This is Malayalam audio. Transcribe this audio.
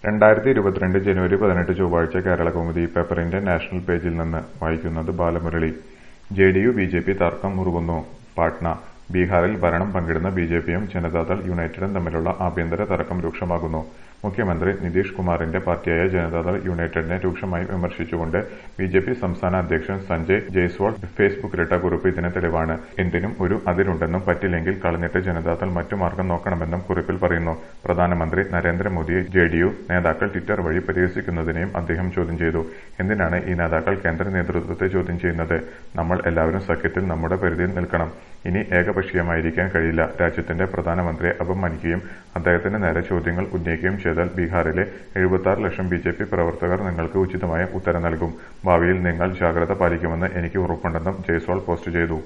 രണ്ടായിരത്തി ഇരുപത്തിരണ്ട് ജനുവരി പതിനെട്ട് ചൊവ്വാഴ്ച കേരളകൗമുദി പേപ്പറിന്റെ നാഷണൽ പേജിൽ നിന്ന് വായിക്കുന്നത് Balamurali J D U B J P തർക്കം മുറുകുന്നു പാട്ന ബീഹാറിൽ ഭരണം പങ്കിടുന്ന ബി ജെ പിയും ജനതാദൾ യുണൈറ്റഡും തമ്മിലുള്ള ആഭ്യന്തര തർക്കം രൂക്ഷമാകുന്നു മുഖ്യമന്ത്രി നിതീഷ് കുമാറിന്റെ പാർട്ടിയായ ജനതാദൾ യുണൈറ്റഡിനെ രൂക്ഷമായി വിമർശിച്ചുകൊണ്ട് ബി ജെ പി സംസ്ഥാന അധ്യക്ഷൻ സഞ്ജയ് ജയ്സ്വാൾ ഫേസ്ബുക്കിലിട്ട കുറിപ്പ് ഇതിന് തെളിവാണ് എന്തിനും ഒരു അതിരുണ്ടെന്നും പറ്റില്ലെങ്കിൽ കളഞ്ഞിട്ട് ജനതാദൾ മറ്റു മാർഗം നോക്കണമെന്നും കുറിപ്പിൽ പറയുന്നു പ്രധാനമന്ത്രി നരേന്ദ്രമോദിയെ ജെ ഡി യു നേതാക്കൾ ട്വിറ്റർ വഴി പരിഹസിക്കുന്നതിനെയും അദ്ദേഹം ചോദ്യം ചെയ്തു എന്തിനാണ് ഈ നേതാക്കൾ കേന്ദ്ര നേതൃത്വത്തെ ചോദ്യം ചെയ്യുന്നത് നമ്മൾ എല്ലാവരും സഖ്യത്തിൽ നമ്മുടെ പരിധിയിൽ നിൽക്കണം ഇനി ഏകപക്ഷീയമായിരിക്കാൻ കഴിയില്ല രാജ്യത്തിന്റെ പ്രധാനമന്ത്രിയെ അപമാനിക്കുകയും അദ്ദേഹത്തിന് നേരെ ചോദ്യങ്ങൾ ഉന്നയിക്കുകയും ചെയ്താൽ ബീഹാറിലെ എഴുപത്തി ലക്ഷം ബി ജെ പി പ്രവർത്തകർ നിങ്ങൾക്ക് ഉചിതമായ ഉത്തരം നൽകും ഭാവിയിൽ നിങ്ങൾ ജാഗ്രത പാലിക്കുമെന്ന് എനിക്ക് ഉറപ്പുണ്ടെന്നും ജയ്സ്വാൾ പോസ്റ്റ് ചെയ്തു